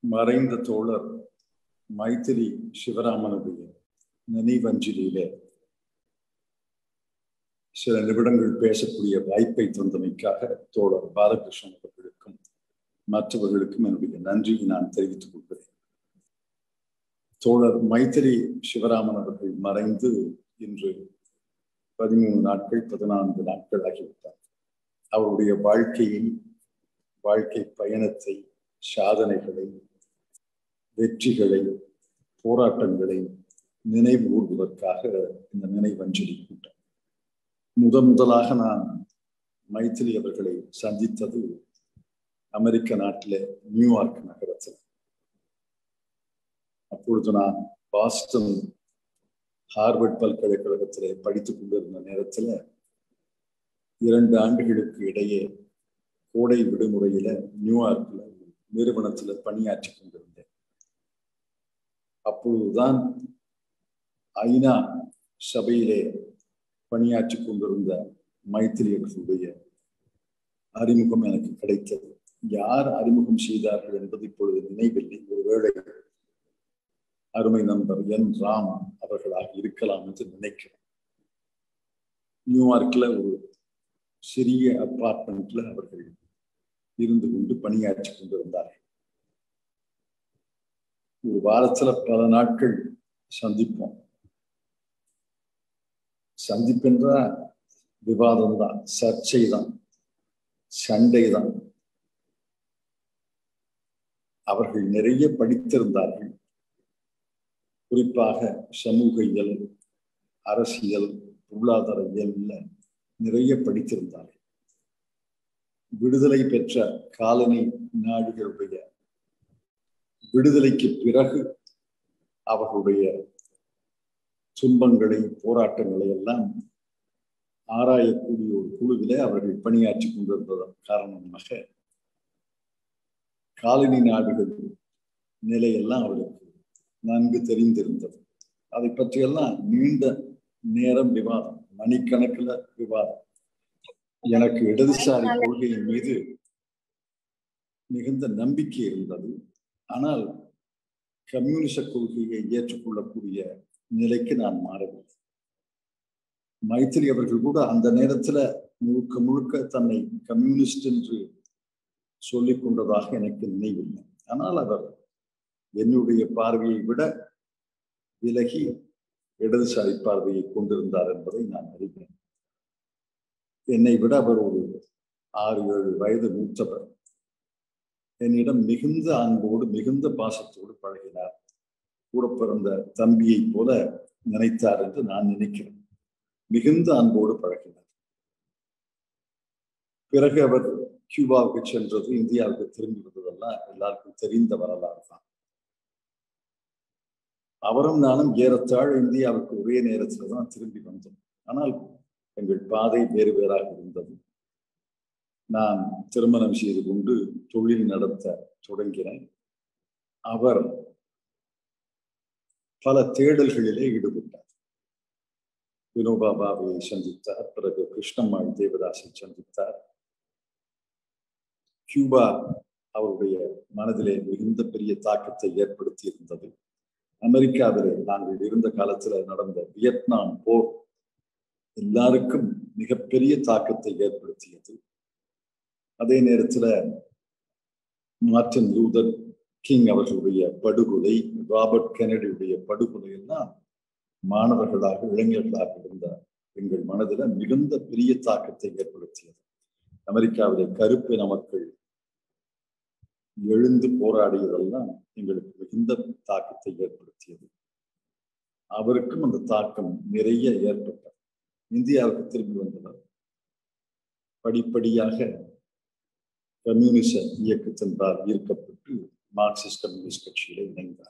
மறைந்த தோழர் மைத்திரி சிவராமனுடைய நினைவஞ்சலியிலே சில நிமிடங்கள் பேசக்கூடிய வாய்ப்பை தந்தமைக்காக தோழர் பாலகிருஷ்ணன் அவர்களுக்கும் மற்றவர்களுக்கும் என்னுடைய நன்றியை நான் தெரிவித்துக் கொள்கிறேன் தோழர் மைத்திரி சிவராமன் அவர்கள் மறைந்து இன்று பதிமூணு நாட்கள் பதினான்கு நாட்கள் ஆகிவிட்டார் அவருடைய வாழ்க்கையை வாழ்க்கை பயணத்தை சாதனைகளை வெற்றிகளை போராட்டங்களை நினைவு கூறுவதற்காக இந்த நினைவஞ்சலி கூட்டம் முதன் முதலாக நான் மைத்திரி அவர்களை சந்தித்தது அமெரிக்க நாட்டில நியூயார்க் நகரத்தில் அப்பொழுது நான் பாஸ்டன் ஹார்வர்ட் பல்கலைக்கழகத்திலே படித்துக் கொண்டிருந்த நேரத்துல இரண்டு ஆண்டுகளுக்கு இடையே கோடை விடுமுறையில நியூயார்க்ல நிறுவனத்துல பணியாற்றி கொண்டிருந்தேன் அப்பொழுதுதான் ஐநா சபையிலே பணியாற்றி கொண்டிருந்த மைத்திரி அவர்களுடைய அறிமுகம் எனக்கு கிடைத்தது யார் அறிமுகம் செய்தார்கள் என்பது இப்பொழுது நினைவில்லை ஒருவேளை அருமை நண்பர் என் ராம் அவர்களாக இருக்கலாம் என்று நினைக்கிறேன் நியூயார்க்ல ஒரு சிறிய அப்பார்ட்மெண்ட்ல அவர்கள் இருந்து கொண்டு பணியாற்றி கொண்டிருந்தார்கள் ஒரு வாரத்துல பல நாட்கள் சந்திப்போம் சந்திப்பென்ற விவாதம் தான் சர்ச்சை தான் சண்டை தான் அவர்கள் நிறைய படித்திருந்தார்கள் குறிப்பாக சமூக இயல் அரசியல் பொருளாதார இயல்ல நிறைய படித்திருந்தார்கள் விடுதலை பெற்ற காலனி நாடுகளுடைய விடுதலைக்கு பிறகு அவர்களுடைய துன்பங்களை போராட்டங்களை எல்லாம் ஆராயக்கூடிய ஒரு குழுவிலே அவர்கள் பணியாற்றி கொண்டிருந்ததன் காரணமாக காலனி நாடுகள் நிலையெல்லாம் அவருக்கு நன்கு தெரிந்திருந்தது அதை பற்றியெல்லாம் நீண்ட நேரம் விவாதம் மணிக்கணக்கில் விவாதம் எனக்கு இடதுசாரி கொள்கையின் மீது மிகுந்த நம்பிக்கை இருந்தது ஆனால் கம்யூனிச கொள்கையை ஏற்றுக்கொள்ளக்கூடிய நிலைக்கு நான் மாறவில்லை மைத்திரி அவர்கள் கூட அந்த நேரத்துல முழுக்க முழுக்க தன்னை கம்யூனிஸ்ட் என்று சொல்லிக் கொண்டதாக எனக்கு நினைவில்லை ஆனால் அவர் என்னுடைய பார்வையை விட விலகி இடதுசாரி பார்வையை கொண்டிருந்தார் என்பதை நான் அறிவேன் என்னை விட அவர் ஒரு ஆறு ஏழு வயது மூத்தவர் என்னிடம் மிகுந்த அன்போடு மிகுந்த பாசத்தோடு பழகினார் கூட பிறந்த தம்பியை போல நினைத்தார் என்று நான் நினைக்கிறேன் மிகுந்த அன்போடு பழகினார் பிறகு அவர் கியூபாவுக்கு சென்றது இந்தியாவுக்கு திரும்பி வந்ததெல்லாம் எல்லாருக்கும் தெரிந்த வரலாறு தான் அவரும் நானும் ஏறத்தாழ இந்தியாவுக்கு ஒரே நேரத்துல தான் திரும்பி வந்தோம் ஆனால் எங்கள் பாதை வேறு வேறாக இருந்தது நான் திருமணம் செய்து கொண்டு தொழில் நடத்த தொடங்கினேன் அவர் பல தேடல்களிலே ஈடுபட்டார் வினோபா பாபையை சந்தித்தார் பிறகு கிருஷ்ணம்மாள் தேவதாசை சந்தித்தார் கியூபா அவருடைய மனதிலே மிகுந்த பெரிய தாக்கத்தை ஏற்படுத்தி இருந்தது அமெரிக்காவிலே நாங்கள் இருந்த காலத்துல நடந்த வியட்நாம் போர் எல்லாருக்கும் மிகப்பெரிய தாக்கத்தை ஏற்படுத்தியது அதே நேரத்துல மார்டின் லூதர் கிங் அவர்களுடைய படுகொலை ராபர்ட் கெனடியுடைய படுகொலை எல்லாம் மாணவர்களாக இளைஞர்களாக இருந்த எங்கள் மனதில மிகுந்த பெரிய தாக்கத்தை ஏற்படுத்தியது அமெரிக்காவிலே கருப்பின மக்கள் எழுந்து போராடியதெல்லாம் எங்களுக்கு மிகுந்த தாக்கத்தை ஏற்படுத்தியது அவருக்கும் அந்த தாக்கம் நிறைய ஏற்பட்டது இந்தியாவுக்கு திரும்பி வந்தவர் படிப்படியாக கம்யூனிச இயக்கத்தின்பால் ஈர்க்கப்பட்டு மார்க்சிஸ்ட் கம்யூனிஸ்ட் கட்சியில இணைந்தார்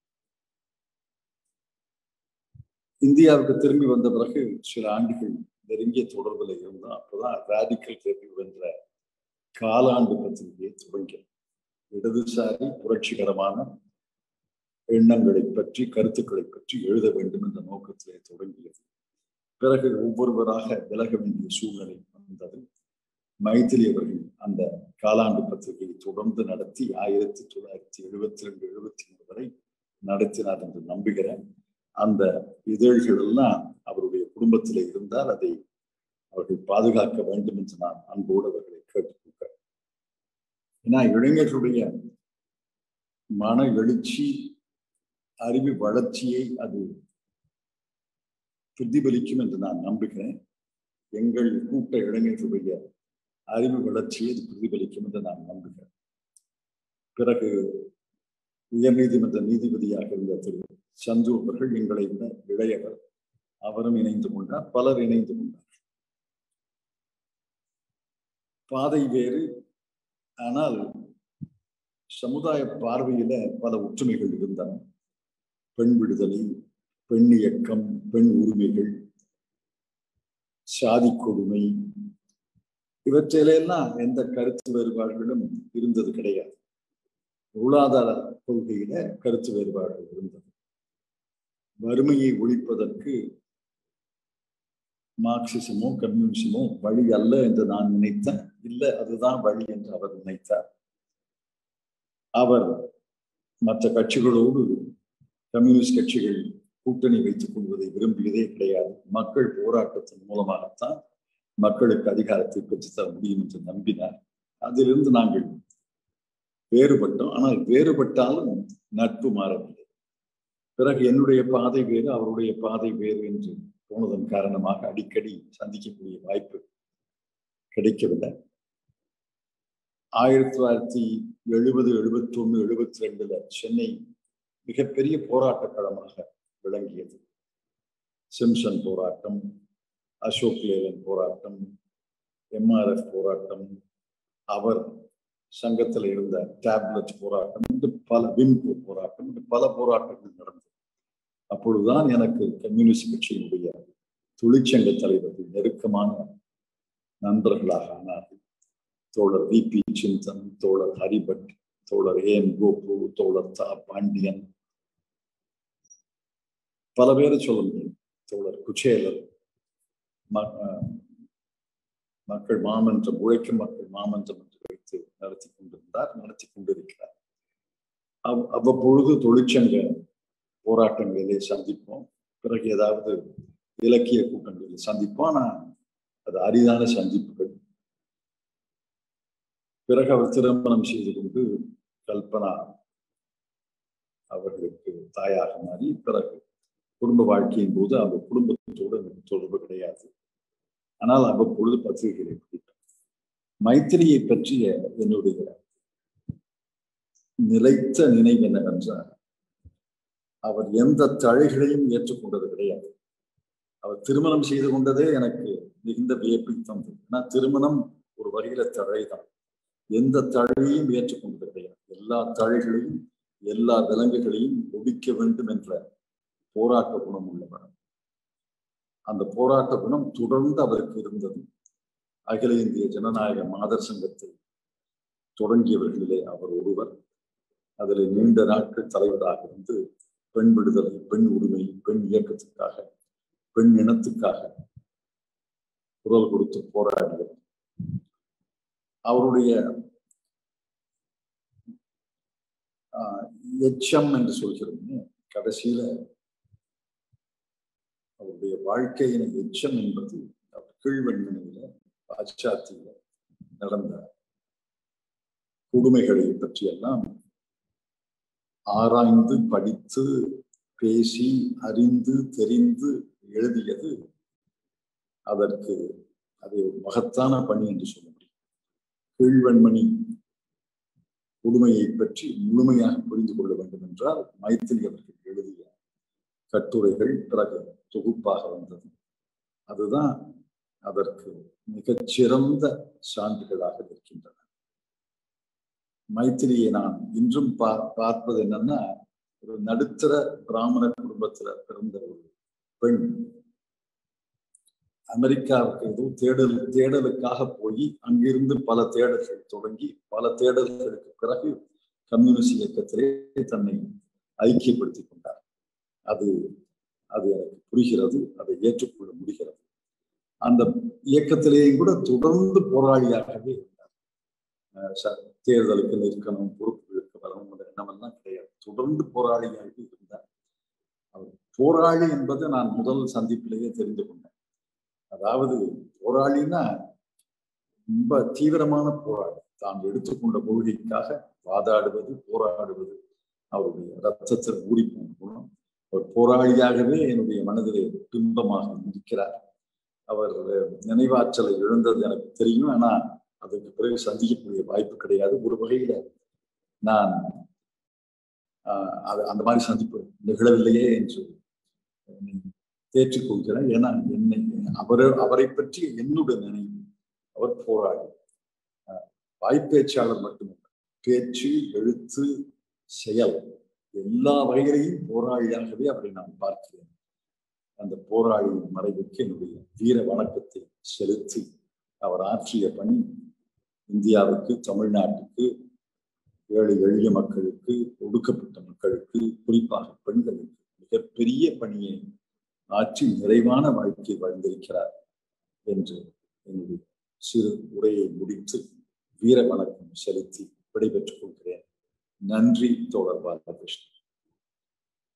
இந்தியாவுக்கு திரும்பி வந்த பிறகு சில ஆண்டுகள் நெருங்கிய தொடர்புல இருந்தா அப்பதான் ராடிக்கல் ரிவ்யூ என்ற காலாண்டு பத்திரிகையை தொடங்கியது இடதுசாரி புரட்சிகரமான எண்ணங்களை பற்றி கருத்துக்களை பற்றி எழுத வேண்டும் என்ற நோக்கத்திலே தொடங்கியது பிறகு ஒவ்வொருவராக விலக வேண்டிய சூழ்நிலை வந்தது மைத்திலி அவர்கள் அந்த காலாண்டு பத்திரிகையை தொடர்ந்து நடத்தி ஆயிரத்தி தொள்ளாயிரத்தி எழுபத்தி ரெண்டு எழுபத்தி மூணு வரை நடத்தினார் என்று நம்புகிறேன் அந்த இதழ்கள் எல்லாம் அவருடைய குடும்பத்தில் இருந்தால் அதை அவர்கள் பாதுகாக்க வேண்டும் என்று நான் அன்போடு அவர்களை கேட்டுக்கொள்கிறேன் ஏன்னா இளைஞர்களுடைய மன எழுச்சி அறிவு வளர்ச்சியை அது பிரதிபலிக்கும் என்று நான் நம்புகிறேன் எங்கள் கூட்ட இளைஞர்களுடைய அறிவு வளர்ச்சியை அது பிரதிபலிக்கும் என்று நான் நம்புகிறேன் பிறகு உயர்நீதிமன்ற நீதிபதியாக இருந்த திரு சந்து அவர்கள் எங்களை விட இளையவர் அவரும் இணைந்து கொண்டார் பலர் இணைந்து கொண்டார் பாதை வேறு ஆனால் சமுதாய பார்வையில பல ஒற்றுமைகள் இருந்தன பெண் விடுதலை பெண் இயக்கம் பெண் உரிமைகள் சாதி கொடுமை இவற்றிலெல்லாம் எந்த கருத்து வேறுபாடுகளும் இருந்தது கிடையாது பொருளாதார கொள்கையில கருத்து வேறுபாடுகள் இருந்தது வறுமையை ஒழிப்பதற்கு மார்க்சிசமோ கம்யூனிசமோ வழி அல்ல என்று நான் நினைத்தேன் இல்லை அதுதான் வழி என்று அவர் நினைத்தார் அவர் மற்ற கட்சிகளோடு கம்யூனிஸ்ட் கட்சிகள் கூட்டணி வைத்துக் கொள்வதை விரும்பியதே கிடையாது மக்கள் போராட்டத்தின் மூலமாகத்தான் மக்களுக்கு அதிகாரத்தை பெற்றுத்தர முடியும் என்று நம்பினார் அதிலிருந்து நாங்கள் வேறுபட்டோம் ஆனால் வேறுபட்டாலும் நட்பு மாறவில்லை பிறகு என்னுடைய பாதை வேறு அவருடைய பாதை வேறு என்று போனதன் காரணமாக அடிக்கடி சந்திக்கக்கூடிய வாய்ப்பு கிடைக்கவில்லை ஆயிரத்தி தொள்ளாயிரத்தி எழுபது எழுபத்தி ஒண்ணு எழுபத்தி ரெண்டுல சென்னை மிகப்பெரிய போராட்ட களமாக விளங்கியது சிம்சன் போராட்டம் அசோக் லேலன் போராட்டம் எம்ஆர்எஃப் போராட்டம் அவர் சங்கத்தில் இருந்த டேப்லெட் போராட்டம் என்று பல விம்கோ போராட்டம் என்று பல போராட்டங்கள் நடந்தது அப்பொழுதுதான் எனக்கு கம்யூனிஸ்ட் கட்சியினுடைய தொழிற்சங்க தலைவர்கள் நெருக்கமான நண்பர்களாக ஆனார்கள் தோழர் வி பி சிந்தன் தோழர் ஹரிபட் தோழர் ஏன் கோபு தோழர் தா பாண்டியன் பல பேரை சொல்ல முடியும் தோழர் குச்சேலர் மக்கள் மாமன்றம் உழைக்கும் மக்கள் மாமன்றம் என்று வைத்து நடத்தி கொண்டிருந்தார் நடத்தி கொண்டிருக்கிறார் அவ் அவ்வப்பொழுது தொழிற்சங்க போராட்டங்களிலே சந்திப்போம் பிறகு ஏதாவது இலக்கிய கூட்டங்களில் சந்திப்போம் ஆனா அது அரிதான சந்திப்புகள் பிறகு அவர் திருமணம் செய்து கொண்டு கல்பனா அவர்களுக்கு தாயாக மாறி பிறகு குடும்ப வாழ்க்கையின் போது அந்த குடும்பத்தோடு எனக்கு தொடர்பு கிடையாது ஆனால் அவ்வப்பொழுது பத்திரிகைகளை படித்தேன் மைத்திரியை பற்றிய என்னுடைய நிலைத்த நினைவு என்னவென்றால் அவர் எந்த தழைகளையும் ஏற்றுக்கொண்டது கிடையாது அவர் திருமணம் செய்து கொண்டதே எனக்கு மிகுந்த வியப்பை தந்தது ஏன்னா திருமணம் ஒரு வகையில தழைதான் எந்த தழையையும் ஏற்றுக்கொண்டது கிடையாது எல்லா தழைகளையும் எல்லா விலங்குகளையும் ஒழிக்க வேண்டும் என்ற போராட்ட குணம் உள்ளவர் அந்த போராட்ட குணம் தொடர்ந்து அவருக்கு இருந்தது அகில இந்திய ஜனநாயக மாதர் சங்கத்தை தொடங்கியவர்களிலே அவர் ஒருவர் அதில் நீண்ட நாட்கள் தலைவராக இருந்து பெண் விடுதலை பெண் உரிமை பெண் இயக்கத்துக்காக பெண் இனத்துக்காக குரல் கொடுத்து போராடியவர் அவருடைய எச்சம் என்று சொல்கிறோமே கடைசியில அவருடைய வாழ்க்கையின் எச்சம் என்பது கீழ்வன்மனையில பாச்சாத்தியில நடந்த கொடுமைகளை பற்றியெல்லாம் ஆராய்ந்து படித்து பேசி அறிந்து தெரிந்து எழுதியது அதற்கு அதை ஒரு மகத்தான பணி என்று சொல்ல முடியும் கீழ்வன்மணி கொடுமையை பற்றி முழுமையாக புரிந்து கொள்ள வேண்டும் என்றால் மைத்திரி அவர்கள் எழுதிய கட்டுரைகள் பிறகு தொகுப்பாக வந்தது அதுதான் அதற்கு மிகச்சிறந்த சான்றுகளாக இருக்கின்றன மைத்திரியை நான் இன்றும் பா பார்ப்பது என்னன்னா ஒரு நடுத்தர பிராமண குடும்பத்துல பிறந்த ஒரு பெண் அமெரிக்காவுக்கு ஏதோ தேடல் தேடலுக்காக போய் அங்கிருந்து பல தேடல்கள் தொடங்கி பல தேடல்களுக்கு பிறகு கம்யூனிஸ்ட் இயக்கத்திலே தன்னை ஐக்கியப்படுத்திக் கொண்டார் அது அது எனக்கு புரிகிறது அதை ஏற்றுக்கொள்ள முடிகிறது அந்த இயக்கத்திலேயும் கூட தொடர்ந்து போராளியாகவே இருந்தார் தேர்தலுக்கு நிற்கணும் பொறுப்புகளுக்கு வரணும் என்ற எண்ணமெல்லாம் கிடையாது தொடர்ந்து போராளியாக இருந்தார் அவர் போராளி என்பதை நான் முதல் சந்திப்பிலேயே தெரிந்து கொண்டேன் அதாவது போராளின்னா ரொம்ப தீவிரமான போராளி தான் எடுத்துக்கொண்ட கொள்கைக்காக வாதாடுவது போராடுவது அவருடைய ரத்தத்தில் ஊறி போன குணம் அவர் போராளியாகவே என்னுடைய மனதிலே பிம்பமாக இருக்கிறார் அவர் நினைவாற்றலை இழந்தது எனக்கு தெரியும் ஆனா அதுக்கு பிறகு சந்திக்கக்கூடிய வாய்ப்பு கிடையாது ஒரு வகையில நான் அது அந்த மாதிரி சந்திப்பு நிகழவில்லையே என்று தேற்றிக்கொள்கிறேன் ஏன்னா என்னை அவர் அவரை பற்றி என்னுடைய நினைவு அவர் போராடி வாய்ப்பேச்சாளர் மட்டுமல்ல பேச்சு எழுத்து செயல் எல்லா வகைகளையும் போராளியாகவே அவரை நான் பார்க்கிறேன் அந்த போராளியின் மறைவுக்கு என்னுடைய வீர வணக்கத்தை செலுத்தி அவர் ஆற்றிய பணி இந்தியாவுக்கு தமிழ்நாட்டுக்கு ஏழை எளிய மக்களுக்கு ஒடுக்கப்பட்ட மக்களுக்கு குறிப்பாக பெண்களுக்கு மிகப்பெரிய பணியை ஆற்றி நிறைவான வாழ்க்கை வாழ்ந்திருக்கிறார் என்று என்னுடைய சிறு உரையை முடித்து வீர வணக்கம் செலுத்தி விடைபெற்றுக் கொள்கிறேன் நன்றி தோழர் பாலகிருஷ்ணன்